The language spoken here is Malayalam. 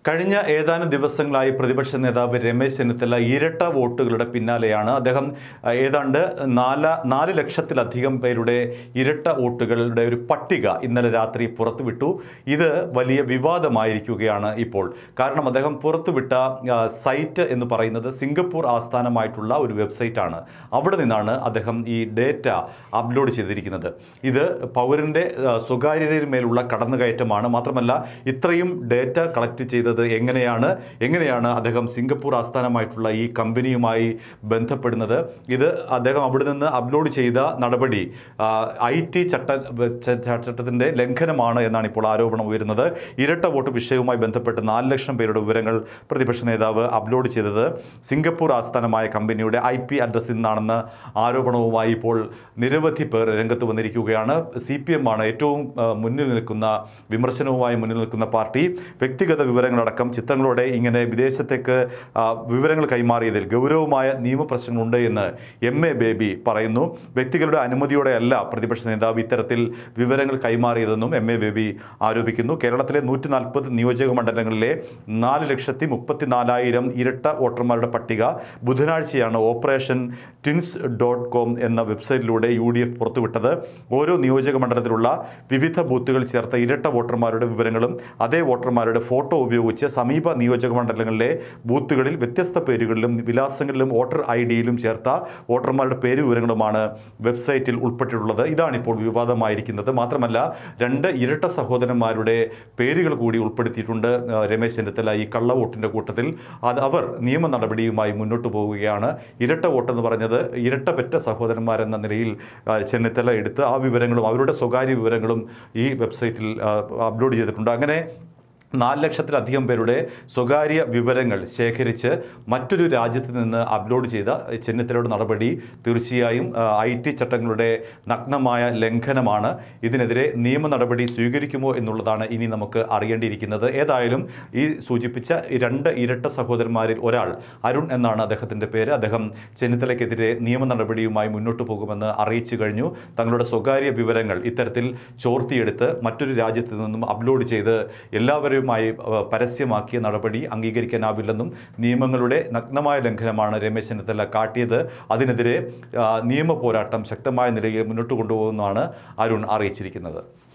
കഴിഞ്ഞ ഏതാനും ദിവസങ്ങളായി പ്രതിപക്ഷ നേതാവ് രമേശ് ചെന്നിത്തല ഇരട്ട വോട്ടുകളുടെ പിന്നാലെയാണ് അദ്ദേഹം അഹ്, ഏതാണ്ട് നാല് നാല് ലക്ഷത്തിലധികം പേരുടെ ഇരട്ട വോട്ടുകളുടെ ഒരു പട്ടിക ഇന്നലെ രാത്രി പുറത്തുവിട്ടു ഇത് വലിയ വിവാദമായിരിക്കുകയാണ് ഇപ്പോൾ കാരണം അദ്ദേഹം പുറത്തുവിട്ട ആ, സൈറ്റ് എന്ന് പറയുന്നത് സിംഗപ്പൂർ ആസ്ഥാനമായിട്ടുള്ള ഒരു വെബ്സൈറ്റാണ് അവിടെ നിന്നാണ് അദ്ദേഹം ഈ ഡേറ്റ അപ്ലോഡ് ചെയ്തിരിക്കുന്നത് ഇത് പൗരൻ്റെ ആ, സ്വകാര്യതയിന്മേലുള്ള കടന്നുകയറ്റമാണ് മാത്രമല്ല ഇത്രയും ഡേറ്റ കളക്ട് ചെയ്തത് എങ്ങനെയാണ് എങ്ങനെയാണ് അദ്ദേഹം സിംഗപ്പൂർ ആസ്ഥാനമായിട്ടുള്ള ഈ കമ്പനിയുമായി ബന്ധപ്പെടുന്നത് ഇത് അദ്ദേഹം അവിടെ നിന്ന് അപ്ലോഡ് ചെയ്ത നടപടി ഐ ടി ചട്ട ച- ചട്ടത്തിൻ്റെ ലംഘനമാണ് എന്നാണ് ഇപ്പോൾ ആരോപണം ഉയരുന്നത് ഇരട്ട വോട്ട് വിഷയവുമായി ബന്ധപ്പെട്ട് നാല് ലക്ഷം പേരുടെ വിവരങ്ങൾ പ്രതിപക്ഷ നേതാവ് അപ്ലോഡ് ചെയ്തത് സിംഗപ്പൂർ ആസ്ഥാനമായ കമ്പനിയുടെ ഐ പി അഡ്രസ്സിൽ നിന്നാണെന്ന് ആരോപണവുമായി ഇപ്പോൾ നിരവധി പേർ രംഗത്ത് വന്നിരിക്കുകയാണ് സി പി എം ആണ് ഏറ്റവും ആ, മുന്നിൽ നിൽക്കുന്ന വിമർശനവുമായി മുന്നിൽ നിൽക്കുന്ന പാർട്ടി വ്യക്തിഗത വിവരങ്ങളടക്കം ചിത്രങ്ങളോടെ ഇങ്ങനെ വിദേശത്തേക്ക് ആ, വിവരങ്ങൾ കൈമാറിയതിൽ ഗൗരവമായ നിയമപ്രശ്നങ്ങളുണ്ട് എന്ന് എം എ ബേബി പറയുന്നു വ്യക്തികളുടെ അനുമതിയോടെയല്ല പ്രതിപക്ഷ നേതാവ് ഇത്തരത്തിൽ വിവരങ്ങൾ കൈമാറിയതെന്നും എം എ ബേബി ആരോപിക്കുന്നു കേരളത്തിലെ നൂറ്റി നാൽപ്പത് നിയോജക മണ്ഡലങ്ങളിലെ നാല് ലക്ഷത്തി മുപ്പത്തി നാലായിരം ഇരട്ട വോട്ടർമാരുടെ പട്ടിക ബുധനാഴ്ചയാണ് ഓപ്പറേഷൻ ട്വിൻസ് ഡോട്ട് കോം എന്ന വെബ്സൈറ്റിലൂടെ യു ഡി എഫ് പുറത്തുവിട്ടത് ഓരോ നിയോജക മണ്ഡലത്തിലുള്ള വിവിധ ബൂത്തുകൾ ചേർത്ത ഇരട്ട വോട്ടർമാരുടെ വിവരങ്ങളും അതേ വോട്ടർമാരുടെ ഫോട്ടോ ഉപയോഗിച്ച് സമീപ നിയോജക മണ്ഡലങ്ങളിലെ ബൂത്തുകളിൽ വ്യത്യസ്ത പേരുകളിലും വിലാസങ്ങളിലും വോട്ടർ ഐ ഡിയിലും ചേർത്ത വോട്ടർമാരുടെ പേര് വിവരങ്ങളുമാണ് വെബ്സൈറ്റിൽ ഉൾപ്പെട്ടിട്ടുള്ളത് ഇതാണിപ്പോൾ വിവാദമായിരിക്കുന്നത് മാത്രമല്ല രണ്ട് ഇരട്ട സഹോദരന്മാരുടെ പേരുകൾ കൂടി ഉൾപ്പെടുത്തിയിട്ടുണ്ട് ആ, രമേശ് ചെന്നിത്തല ഈ കള്ള വോട്ടിൻ്റെ കൂട്ടത്തിൽ അത് അവർ നിയമ നടപടിയുമായി മുന്നോട്ട് പോവുകയാണ് ഇരട്ട വോട്ടെന്ന് പറഞ്ഞത് ഇരട്ട പെറ്റ സഹോദരന്മാരെന്ന നിലയിൽ ആ, ചെന്നിത്തല എടുത്ത് ആ വിവരങ്ങളും അവരുടെ സ്വകാര്യ വിവരങ്ങളും ഈ വെബ്സൈറ്റിൽ ആ, അപ്ലോഡ് ചെയ്തിട്ടുണ്ട് അങ്ങനെ നാല് ലക്ഷത്തിലധികം പേരുടെ സ്വകാര്യ വിവരങ്ങൾ ശേഖരിച്ച് മറ്റൊരു രാജ്യത്ത് നിന്ന് അപ്ലോഡ് ചെയ്ത ചെന്നിത്തലയുടെ നടപടി തീർച്ചയായും ഐ ടി ചട്ടങ്ങളുടെ നഗ്നമായ ലംഘനമാണ് ഇതിനെതിരെ നിയമ നടപടി സ്വീകരിക്കുമോ എന്നുള്ളതാണ് ഇനി നമുക്ക് അറിയേണ്ടിയിരിക്കുന്നത് ഏതായാലും ഈ സൂചിപ്പിച്ച ഈ രണ്ട് ഇരട്ട സഹോദരന്മാരിൽ ഒരാൾ അരുൺ എന്നാണ് അദ്ദേഹത്തിൻ്റെ പേര് അദ്ദേഹം ചെന്നിത്തലയ്ക്കെതിരെ നിയമ നടപടിയുമായി മുന്നോട്ട് പോകുമെന്ന് അറിയിച്ചു കഴിഞ്ഞു തങ്ങളുടെ സ്വകാര്യ വിവരങ്ങൾ ഇത്തരത്തിൽ ചോർത്തിയെടുത്ത് മറ്റൊരു രാജ്യത്ത് നിന്നും അപ്ലോഡ് ചെയ്ത് എല്ലാവരുമായി അഹ്, പരസ്യമാക്കിയ നടപടി അംഗീകരിക്കാനാവില്ലെന്നും നിയമങ്ങളുടെ നഗ്നമായ ലംഘനമാണ് രമേശ് ചെന്നിത്തല കാട്ടിയത് അതിനെതിരെ ആ, നിയമ പോരാട്ടം ശക്തമായ നിലയിൽ മുന്നോട്ട് കൊണ്ടുപോകുമെന്നാണ് അരുൺ അറിയിച്ചിരിക്കുന്നത്